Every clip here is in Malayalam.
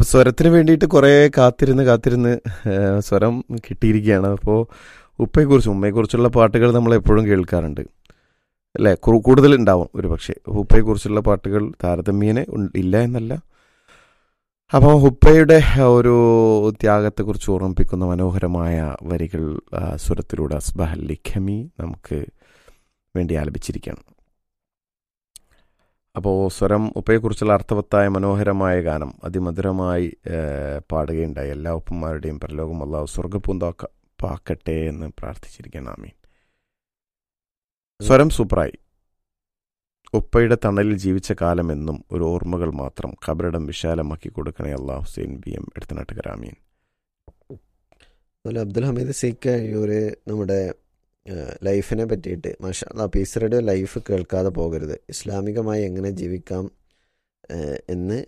സ്വരത്തിന് വേണ്ടിയിട്ട് കുറേ കാത്തിരുന്ന് കാത്തിരുന്ന് ഏഹ്, സ്വരം കിട്ടിയിരിക്കുകയാണ് അപ്പോൾ ഉപ്പയെക്കുറിച്ചും ഉമ്മയെക്കുറിച്ചുള്ള പാട്ടുകൾ നമ്മൾ എപ്പോഴും കേൾക്കാറുണ്ട് അല്ലേ കു- കൂടുതൽ ഉണ്ടാവും ഒരു പക്ഷേ ഉപ്പയെക്കുറിച്ചുള്ള പാട്ടുകൾ താരതമ്യേന ഉൺ- ഇല്ല എന്നല്ല അപ്പോൾ ഉപ്പയുടെ ഒരു ത്യാഗത്തെക്കുറിച്ച് ഓർമ്മിപ്പിക്കുന്ന മനോഹരമായ വരികൾ ആ, സ്വരത്തിലൂടെ അസ്ബഹൽ ലിഖമി നമുക്ക് വേണ്ടി ആലപിച്ചിരിക്കുകയാണ് അപ്പോൾ സ്വരം ഉപ്പയെക്കുറിച്ചുള്ള അർത്ഥവത്തായ മനോഹരമായ ഗാനം അതിമധുരമായി ഏഹ്, പാടുകയുണ്ടായി എല്ലാ ഉപ്പന്മാരുടെയും പരലോകം അള്ളാഹു സ്വർഗപ്പൂന്താക്ക പാക്കട്ടെ എന്ന് പ്രാർത്ഥിച്ചിരിക്കണം ആമീൻ സ്വരം സൂപ്പറായി ഉപ്പയുടെ തണലിൽ ജീവിച്ച കാലം എന്നും ഒരു ഓർമ്മകൾ മാത്രം ഖബറിടം വിശാലമാക്കി കൊടുക്കണേ അള്ളാഹു ഹുസൈൻ ബി എം എടുത്തനാട്ടുകർ ആമീൻ അതുപോലെ അബ്ദുൽ ഹമീദ് സീക്ക് ഒരു നമ്മുടെ ഏഹ്, ലൈഫിനെ പറ്റിയിട്ട് മാഷാ പീസ് റേഡിയോ ലൈഫ് കേൾക്കാതെ പോകരുത് ഇസ്ലാമികമായി എങ്ങനെ ജീവിക്കാം ഏഹ്, എന്ന്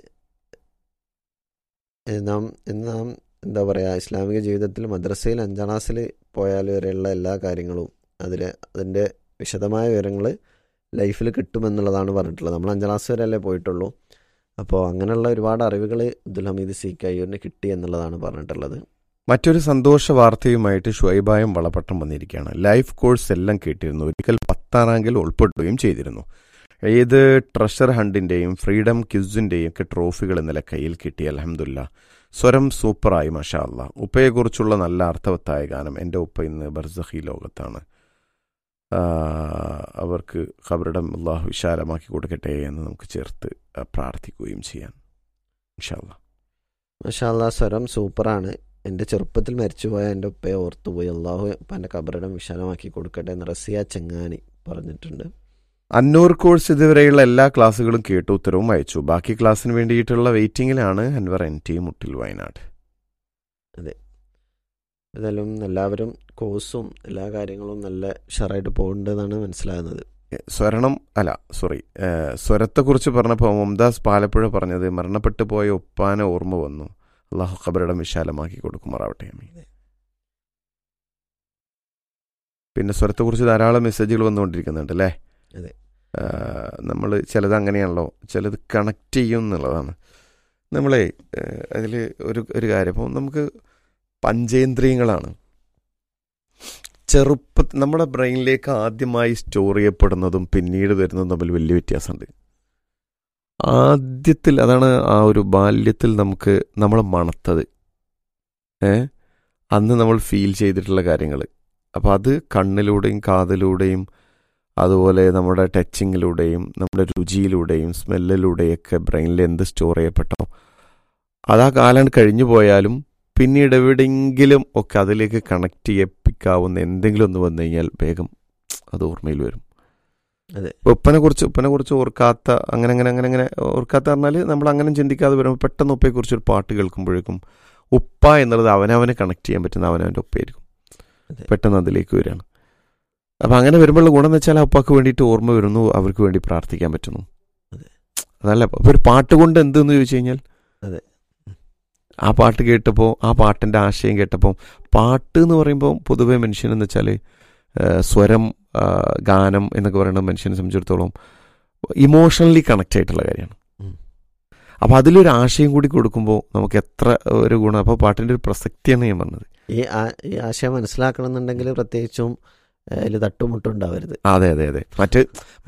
ഏഹ്, നാം എന്ന് നാം എന്താ പറയുക ഇസ്ലാമിക ജീവിതത്തിൽ മദ്രസയിൽ അഞ്ചാം ക്ലാസ്സിൽ പോയാൽ വരെയുള്ള എല്ലാ കാര്യങ്ങളും അതിൽ അതിൻ്റെ വിശദമായ വിവരങ്ങൾ ലൈഫിൽ കിട്ടുമെന്നുള്ളതാണ് പറഞ്ഞിട്ടുള്ളത് നമ്മൾ അഞ്ചാം ക്ലാസ് വരെ അല്ലേ പോയിട്ടുള്ളൂ അപ്പോൾ അങ്ങനെയുള്ള ഒരുപാട് അറിവുകൾ അബ്ദുൽ ഹമീദ് സീക്ക് അയ്യൂരിന് കിട്ടി എന്നുള്ളതാണ് പറഞ്ഞിട്ടുള്ളത് മറ്റൊരു സന്തോഷ വാർത്തയുമായിട്ട് ഷുഐബായും വളപട്ടം വന്നിരിക്കുകയാണ് ലൈഫ് കോഴ്സ് എല്ലാം കേട്ടിരുന്നു ഒരിക്കൽ പത്താം റാങ്കിൽ ഉൾപ്പെടുകയും ചെയ്തിരുന്നു ഏത് ട്രഷർ ഹണ്ടിന്റെയും ഫ്രീഡം ക്യുസിന്റെയും ഒക്കെ ട്രോഫികൾ ഇന്നലെ കയ്യിൽ കിട്ടി അലഹമില്ല സ്വരം സൂപ്പറായി മഷാ അല്ല ഉപ്പയെക്കുറിച്ചുള്ള നല്ല അർത്ഥവത്തായ ഗാനം എൻ്റെ ഉപ്പ ഇന്ന് ബർസഖി ലോകത്താണ് ആ, അവർക്ക് ഖബറിടം അള്ളാഹു വിശാലമാക്കി കൊടുക്കട്ടെ എന്ന് നമുക്ക് ചേർത്ത് ആ, പ്രാർത്ഥിക്കുകയും ചെയ്യാം ഇൻഷാ അല്ലാ മഷാല്ല സ്വരം സൂപ്പറാണ് എൻ്റെ ചെറുപ്പത്തിൽ മരിച്ചുപോയ എൻ്റെ ഉപ്പയെ ഓർത്തുപോയി അള്ളാഹു എൻ്റെ കബറിടം വിശാലമാക്കി കൊടുക്കട്ടെ എന്ന് റസിയ ചെങ്ങാനി പറഞ്ഞിട്ടുണ്ട് അന്നൂർ കോഴ്സ് ഇതുവരെയുള്ള എല്ലാ ക്ലാസ്സുകളും കേട്ടു ഉത്തരവും അയച്ചു ബാക്കി ക്ലാസ്സിന് വേണ്ടിയിട്ടുള്ള വെയിറ്റിംഗിലാണ് അൻവർ എൻ ടി മുട്ടിൽ വയനാട് ഏതായാലും എല്ലാവരും കോഴ്സും എല്ലാ കാര്യങ്ങളും നല്ല ഉഷാറായിട്ട് പോകുന്നുണ്ടെന്നാണ് മനസ്സിലാകുന്നത് സ്വരണം അല്ല സോറി സ്വരത്തെക്കുറിച്ച് പറഞ്ഞപ്പോൾ മുംതാസ് പാലപ്പുഴ പറഞ്ഞത് മരണപ്പെട്ടു പോയ ഉപ്പാനെ ഓർമ്മ വന്നു അള്ളാഹു ഖബറിടം വിശാലമാക്കി കൊടുക്കുമാറാവട്ടെ അമീൻ പിന്നെ സ്വരത്തെക്കുറിച്ച് ധാരാളം മെസ്സേജുകൾ വന്നുകൊണ്ടിരിക്കുന്നുണ്ട് അല്ലേ അതെ. നമ്മൾ ചിലത് അങ്ങനെയാണല്ലോ ചിലത് കണക്ട് ചെയ്യും എന്നുള്ളതാണ് നമ്മളെ അതിൽ ഒരു ഒരു കാര്യം ഇപ്പം നമുക്ക് പഞ്ചേന്ദ്രിയങ്ങളാണ് ചെറുപ്പ നമ്മുടെ ബ്രെയിനിലേക്ക് ആദ്യമായി സ്റ്റോർ ചെയ്യപ്പെടുന്നതും പിന്നീട് വരുന്നതും തമ്മിൽ വലിയ വ്യത്യാസമുണ്ട് ആദ്യത്തിൽ അതാണ് ആ ഒരു ബാല്യത്തിൽ നമുക്ക് നമ്മൾ മണത്തത് ഏ അന്ന് നമ്മൾ ഫീൽ ചെയ്തിട്ടുള്ള കാര്യങ്ങൾ അപ്പോൾ അത് കണ്ണിലൂടെയും കാതിലൂടെയും അതുപോലെ നമ്മുടെ ടച്ചിങ്ങിലൂടെയും നമ്മുടെ രുചിയിലൂടെയും സ്മെല്ലിലൂടെയൊക്കെ ബ്രെയിനിൽ എന്ത് സ്റ്റോർ ചെയ്യപ്പെട്ടോ അത് ആ കാലം കഴിഞ്ഞു പോയാലും പിന്നീട് എവിടെയെങ്കിലും ഒക്കെ അതിലേക്ക് കണക്ട് ചെയ്യിപ്പിക്കാവുന്ന എന്തെങ്കിലും ഒന്ന് വന്നു കഴിഞ്ഞാൽ വേഗം അത് ഓർമ്മയിൽ വരും അതെ. ഉപ്പനെ കുറിച്ച് ഉപ്പനെ കുറിച്ച് ഓർക്കാത്ത അങ്ങനെ അങ്ങനെ അങ്ങനെ അങ്ങനെ ഓർക്കാത്ത പറഞ്ഞാൽ നമ്മൾ അങ്ങനെ ചിന്തിക്കാതെ വരുമ്പോൾ പെട്ടെന്ന് ഉപ്പയെ കുറിച്ച് ഒരു പാട്ട് കേൾക്കുമ്പോഴേക്കും ഉപ്പ എന്നുള്ളത് അവനവനെ കണക്ട് ചെയ്യാൻ പറ്റുന്ന അവനവൻ്റെ ഉപ്പയായിരിക്കും അതെ. പെട്ടെന്ന് അതിലേക്ക് വരികയാണ് അപ്പം അങ്ങനെ വരുമ്പോഴുള്ള ഗുണം എന്ന് വെച്ചാൽ ആ ഉപ്പാക്ക് വേണ്ടിയിട്ട് ഓർമ്മ വരുന്നു അവർക്ക് വേണ്ടി പ്രാർത്ഥിക്കാൻ പറ്റുന്നു അതെ. അതല്ല അപ്പോൾ ഒരു പാട്ട് കൊണ്ട് എന്തെന്ന് ചോദിച്ചു കഴിഞ്ഞാൽ അതെ. ആ പാട്ട് കേട്ടപ്പോൾ ആ പാട്ടിൻ്റെ ആശയം കേട്ടപ്പോൾ പാട്ട് എന്ന് പറയുമ്പോൾ പൊതുവെ മനുഷ്യൻ എന്ന് വെച്ചാൽ സ്വരം ആ, ഗാനം എന്നൊക്കെ പറയുന്ന മനുഷ്യനെ സംബന്ധിച്ചിടത്തോളം ഇമോഷണലി കണക്റ്റ് ആയിട്ടുള്ള കാര്യമാണ് ഉം. അപ്പോൾ അതിലൊരു ആശയം കൂടി കൊടുക്കുമ്പോൾ നമുക്ക് എത്ര ഒരു ഗുണം അപ്പോൾ പാട്ടിൻ്റെ ഒരു പ്രസക്തിയാണ് ഞാൻ പറഞ്ഞത് ഈ ആ- ഈ ആശയം മനസ്സിലാക്കണം എന്നുണ്ടെങ്കിൽ പ്രത്യേകിച്ചും അതിൽ തട്ടുമുട്ടുണ്ടാവരുത് അതെ അതെ അതെ മറ്റ്